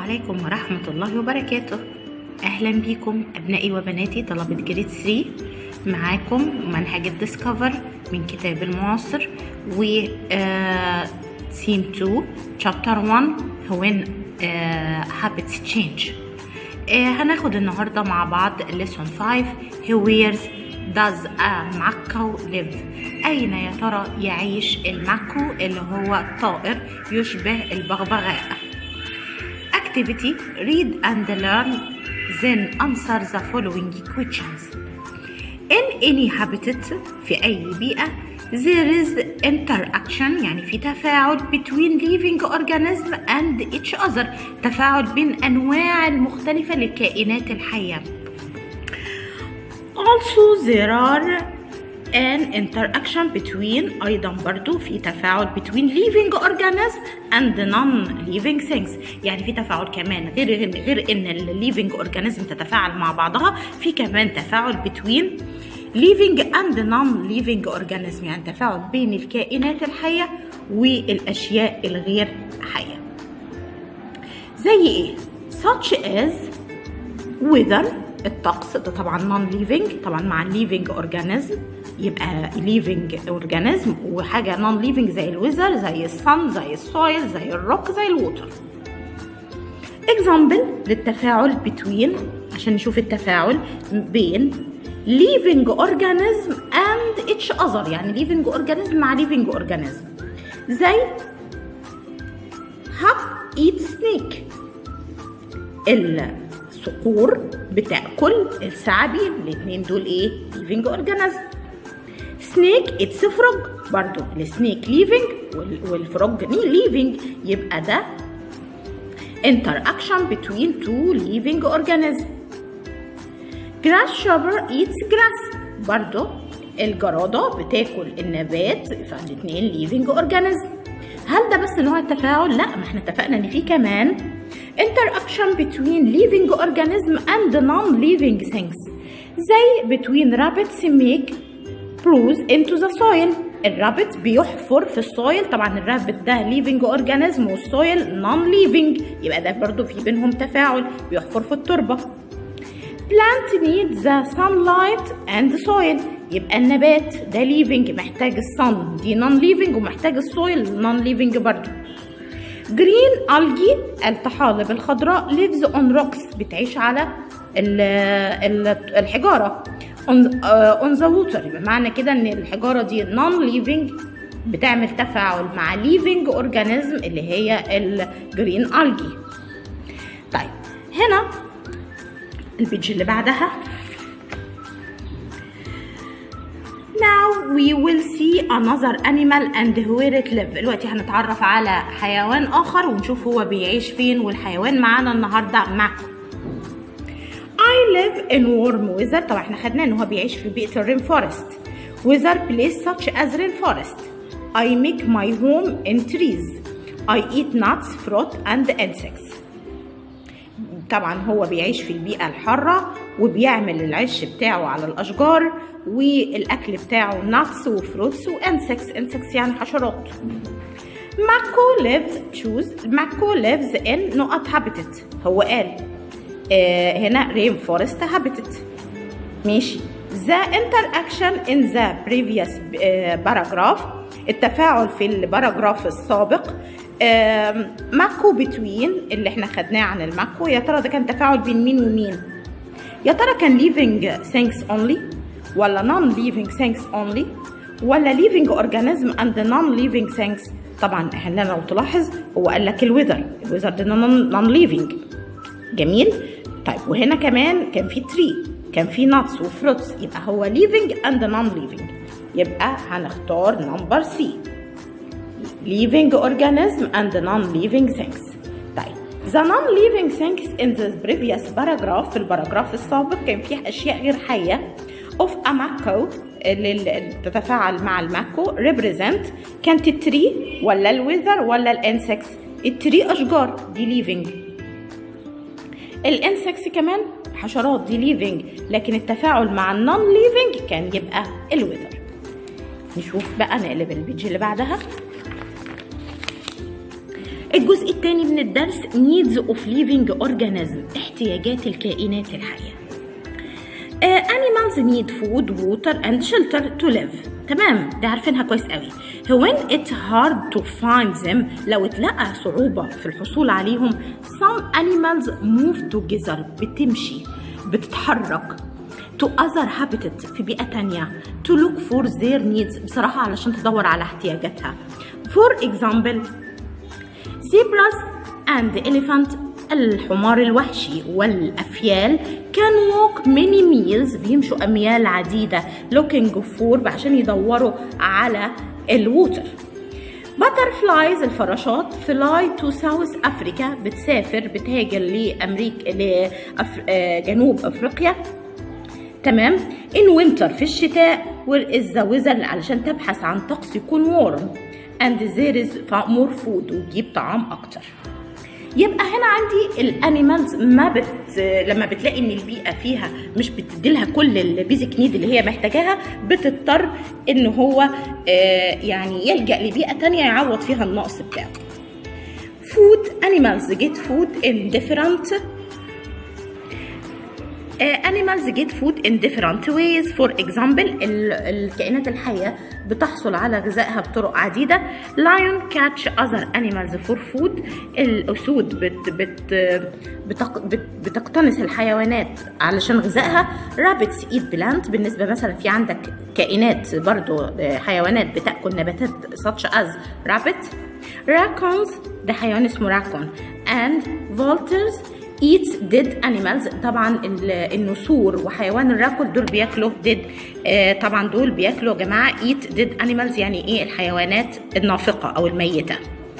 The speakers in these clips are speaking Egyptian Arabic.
عليكم ورحمة الله وبركاته أهلا بكم أبنائي وبناتي طلبة جريد 3 معاكم منهج الديسكفر من كتاب المعاصر و سيم 2 شابتر 1 when uh, habits change uh, هناخد النهاردة مع بعض lesson 5 where does a macau live أين يا ترى يعيش الماكو اللي هو طائر يشبه البغبغاء activity read and learn then answer the following questions in any habitat في أي بيئة there is interaction يعني في تفاعل between living organism and each other تفاعل بين أنواع المختلفة للكائنات الحية also there are an interaction between أيضا برضو في تفاعل between living organism and non-living things يعني في تفاعل كمان غير غير ان ال living organism تتفاعل مع بعضها في كمان تفاعل between living and non-living organism يعني تفاعل بين الكائنات الحية والأشياء الغير حية زي ايه such as weather الطقس ده طبعا نون ليفنج طبعا مع الليفنج اورجانيزم يبقى ليفنج اورجانيزم وحاجه نون ليفنج زي الويزر زي الصن زي السويل زي الروك زي الووتر اكزامبل للتفاعل بتوين عشان نشوف التفاعل بين living organism and each other يعني living organism مع living organism زي hawk eat snake الصقور بتاكل الثعابين الاثنين دول ايه living organism snake اتس فروج برضو السنيك living والفروج living يبقى ده interaction between two living organisms grasshopper eats grass برضو الجرادة بتاكل النبات فالاتنين living organism هل ده بس نوع التفاعل؟ لا ما احنا اتفقنا ان في كمان interaction between living organism and non-living things زي between rabbits make burrows into the soil الرابت بيحفر في السويل طبعا الرابت ده living organism والسويل non living يبقى ده برضو في بينهم تفاعل بيحفر في التربة plant needs the sunlight and soil يبقى النبات ده living محتاج الصن دي non living ومحتاج السويل non living برضو green algae الطحالب الخضراء lives on rocks بتعيش على ال ال الحجارة on, uh, on the water يبقى معنى كده ان الحجارة دي non living بتعمل تفاعل مع living organism اللي هي الجرين algae طيب هنا البيج اللي بعدها Now we will see another animal and where it live دلوقتي هنتعرف على حيوان آخر ونشوف هو بيعيش فين والحيوان معانا النهاردة معكم I live in warm weather طبعا احنا خدنا ان هو بيعيش في بيئة الرين فورست weather place such as rainforest I make my home in trees I eat nuts, fruit and insects طبعا هو بيعيش في البيئة الحارة وبيعمل العش بتاعه على الأشجار والأكل بتاعه ناتس وفروتس وانسكس انسكس يعني حشرات ماكو lives choose ماكو lives in نقط habitat هو قال آه هنا رين فورست habitat ماشي the interaction in the previous uh, paragraph التفاعل في الباراجراف السابق ماكو بتوين اللي احنا خدناه عن الماكو يا ترى ده كان تفاعل بين مين ومين يا ترى كان living things only ولا non living things only ولا living organism and non living things طبعا احنا لو تلاحظ هو قال لك الويذر الويذر ده non living جميل طيب وهنا كمان كان في تري كان في nuts وفروتس يبقى هو living and non living يبقى هنختار نمبر سي living organism and non-living things طيب the non-living things in the previous paragraph في الباراجراف السابق كان فيه أشياء غير حية of a macro اللي تتفاعل مع الماكو represent كانت التري ولا الويذر ولا الانسكس التري أشجار دي living الانسكس كمان حشرات دي living لكن التفاعل مع النون living كان يبقى الويذر نشوف بقى نقلب البيج اللي بعدها A الجزء الثاني من الدرس needs of living organism احتياجات الكائنات الحية uh, animals need food water and shelter to live تمام دي عارفينها كويس قوي when it's hard to find them لو اتلقى صعوبة في الحصول عليهم some animals move together بتمشي بتتحرك to other habitats في بيئة تانية to look for their needs بصراحة علشان تدور على احتياجاتها for example zebras and elephant الحمار الوحشي والأفيال can walk many miles بيمشوا أميال عديدة looking for عشان يدوروا على الووتر butterflies الفراشات fly to South Africa بتسافر بتهاجر لأمريكا لجنوب أفريقيا تمام in winter في الشتاء where is the weather علشان تبحث عن طقس يكون warm and there is more food وتجيب طعام أكتر يبقى هنا عندي الانيمالز ما بت لما بتلاقي ان البيئه فيها مش بتديلها كل البيزك نيد اللي هي محتاجاها بتضطر ان هو آه يعني يلجا لبيئه تانية يعوض فيها النقص بتاعه food animals get food in different uh, animals get food in different ways for example الكائنات الحية بتحصل على غذائها بطرق عديدة lion catch other animals for food الأسود بت بت بتق بت بتقتنص الحيوانات علشان غذائها rabbits eat plant بالنسبة مثلا في عندك كائنات برضو حيوانات بتأكل نباتات such as rabbit raccoons ده حيوان اسمه raccoon and vultures eats dead animals طبعا النسور وحيوان الراكل دول بياكلوا dead آه طبعا دول بياكلوا يا جماعه eat dead animals يعني ايه الحيوانات النافقه او الميته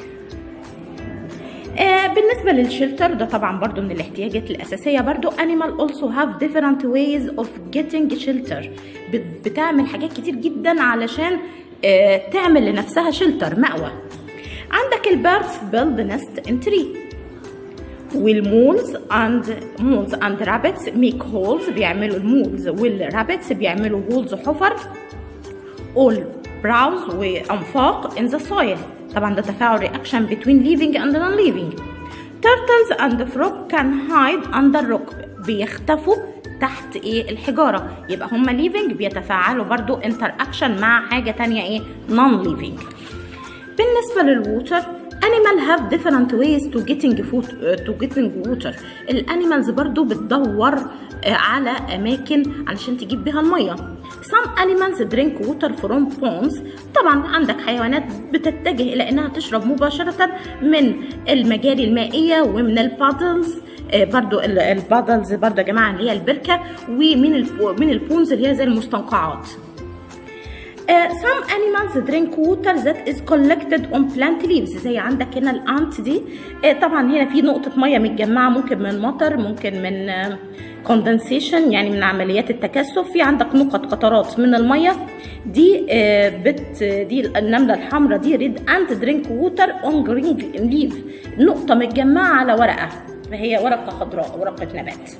آه بالنسبة للشلتر ده طبعا برضو من الاحتياجات الأساسية برضو animal also have different ways of getting shelter بتعمل حاجات كتير جدا علشان آه تعمل لنفسها شلتر مأوى عندك البيردز build nest in tree والمولز اند مولز اند رابتس ميك هولز بيعملوا المولز والرابتس بيعملوا هولز حفر all براوز وانفاق in the soil طبعا ده تفاعل رياكشن between living and non living turtles and frog can hide under rock بيختفوا تحت ايه الحجارة يبقى هما living بيتفاعلوا برضو interaction مع حاجة تانية ايه non living بالنسبة للووتر animal have different ways to getting food to getting water الانيمالز برضو بتدور على اماكن علشان تجيب بيها الميه some animals drink water from ponds طبعا عندك حيوانات بتتجه الى انها تشرب مباشره من المجاري المائيه ومن البادلز برضو البادلز برضو يا جماعه اللي هي البركه ومن من البونز اللي هي زي المستنقعات Uh, some animals drink water that is collected on plant leaves زي عندك هنا الانت دي uh, طبعا هنا في نقطة مية متجمعة ممكن من مطر ممكن من كوندنسيشن uh, يعني من عمليات التكثف في عندك نقط قطرات من المية دي بت دي النملة الحمراء دي ريد اند درينك ووتر اون جرين ليف نقطة متجمعة على ورقة فهي ورقة خضراء ورقة نبات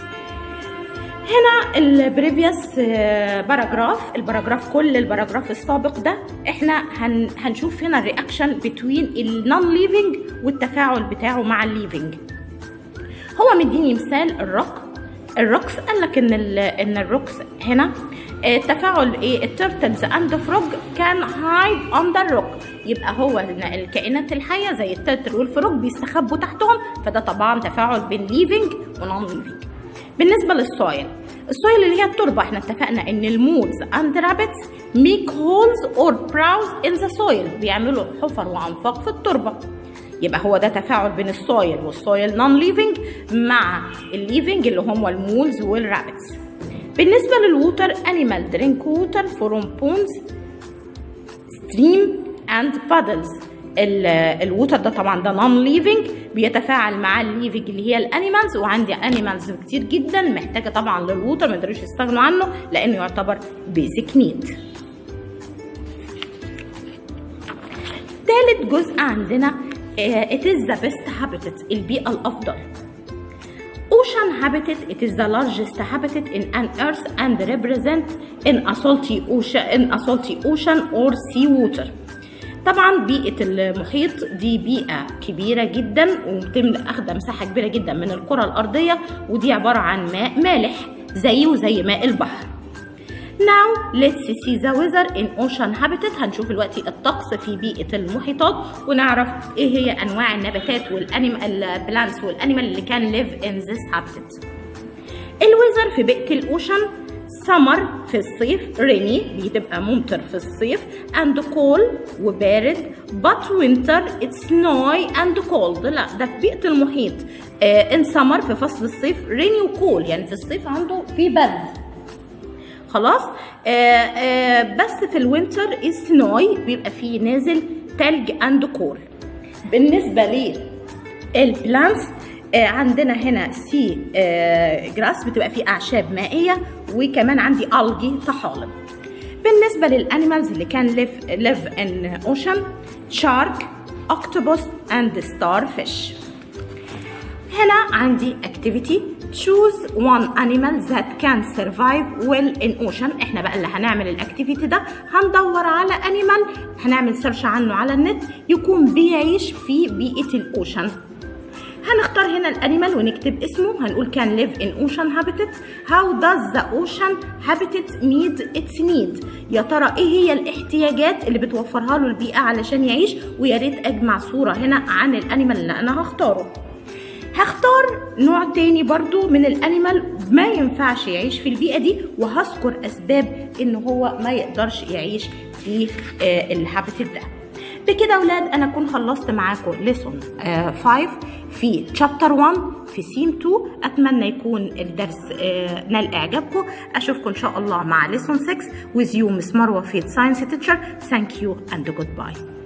هنا البريفيوس باراجراف الباراجراف كل الباراجراف السابق ده احنا هن هنشوف هنا الرياكشن بتوين النون ليفنج والتفاعل بتاعه مع الليفنج هو مديني مثال الروك الروكس قال لك ان ان الروكس هنا تفاعل ايه الترتلز اند فروج كان هايد اندر روك يبقى هو الكائنات الحيه زي الترتل والفروج بيستخبوا تحتهم فده طبعا تفاعل بين ليفنج ونون ليفنج بالنسبه للسويل السويل اللي هي التربه احنا اتفقنا ان المولز اند رابتس ميك هولز اور براوز ان ذا سويل بيعملوا حفر وانفاق في التربه يبقى هو ده تفاعل بين السويل والسويل نون ليفنج مع الليفنج اللي هم المولز والرابتس بالنسبه للووتر انيمال درينك ووتر فروم بونز ستريم اند بادلز الووتر ده طبعا ده نون ليفنج بيتفاعل مع الليفنج اللي هي الانيمالز وعندي انيمالز كتير جدا محتاجه طبعا للووتر ما يقدروش يستغنوا عنه لانه يعتبر بيزك نيد تالت جزء عندنا it is the best habitat البيئه الافضل Ocean habitat it is the largest habitat in an earth and represent in a salty ocean in a salty ocean or sea water طبعا بيئة المحيط دي بيئة كبيرة جدا وبتملأ أخدة مساحة كبيرة جدا من الكرة الأرضية ودي عبارة عن ماء مالح زيه وزي ماء البحر Now let's see the weather in ocean habitat هنشوف دلوقتي الطقس في بيئة المحيطات ونعرف ايه هي انواع النباتات والانيمال البلانتس والانيمال اللي كان live in this habitat. الويزر في بيئة الاوشن سمر في الصيف ريني بتبقى ممطر في الصيف and cool وبارد but winter it's snowy and cold لا ده في بيئة المحيط آه in summer في فصل الصيف ريني وكول يعني في الصيف عنده في برد خلاص آه آه بس في الوينتر السنوي بيبقى فيه نازل تلج اند كول بالنسبه للبلانتس آه عندنا هنا سي آه جراس بتبقى فيه اعشاب مائيه وكمان عندي الجي طحالب بالنسبه للانيمالز اللي كان ليف ليف ان اوشن شارك اوكتوبوس اند ستار فيش هنا عندي activity choose one animal that can survive well in ocean احنا بقى اللي هنعمل الاكتيفيتي ده هندور على animal هنعمل سيرش عنه على النت يكون بيعيش في بيئة الاوشن هنختار هنا الانيمال ونكتب اسمه هنقول كان live in ocean habitat how does the ocean habitat meet its need يا ترى ايه هي الاحتياجات اللي بتوفرها له البيئة علشان يعيش ويا ريت اجمع صورة هنا عن الانيمال اللي انا هختاره هختار نوع تاني برضو من الانيمال ما ينفعش يعيش في البيئة دي وهذكر اسباب ان هو ما يقدرش يعيش في آه الهابيتات ده بكده يا اولاد انا اكون خلصت معاكم ليسون 5 في تشابتر 1 في سيم 2 اتمنى يكون الدرس آه نال اعجابكم اشوفكم ان شاء الله مع ليسون 6 with you مس مروه في ساينس تيتشر ثانك يو اند جود باي